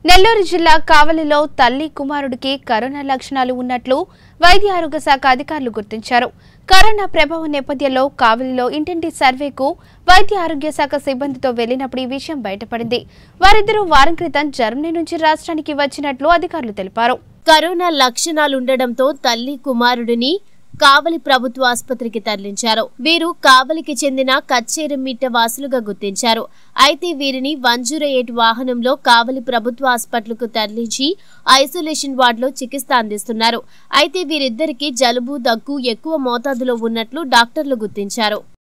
నెల్లూరు జిల్లా కావలిలో తల్లి కుమారుడికి కరోనా లక్షణాలు ఉన్నట్లు వైద్య ఆరోగ్య శాఖ అధికారులు గుర్తించారు కరోనా ప్రభావం నేపథ్యంలో కావలిలో ఇంటింటి సర్వేకు వైద్య ఆరోగ్య శాఖ సిబ్బందితో వెళ్లినప్పుడు ఈ విషయం బయటపడింది వారిద్దరూ వారం క్రితం జర్మనీ నుంచి రాష్ట్రానికి వచ్చినట్లు అధికారులు తెలిపారు కరోనా లక్షణాలుండడంతో తల్లి కుమారుడిని కావలి ప్రభుత్వ ఆసుపత్రికి తరలించారు వీరు కావలికి చెందిన కచ్చేరంమిట్ట వాసులుగా గుర్తించారు అయితే వీరిని వంజురయేట్ వాహనంలో కావలి ప్రభుత్వ హాస్పిటల్కు తరలించి ఐసోలేషన్ వార్డులో చికిత్స అందిస్తున్నారు అయితే వీరిద్దరికీ జలుబు దగ్గు ఎక్కువ మోతాదులో ఉన్నట్లు డాక్టర్లు గుర్తించారు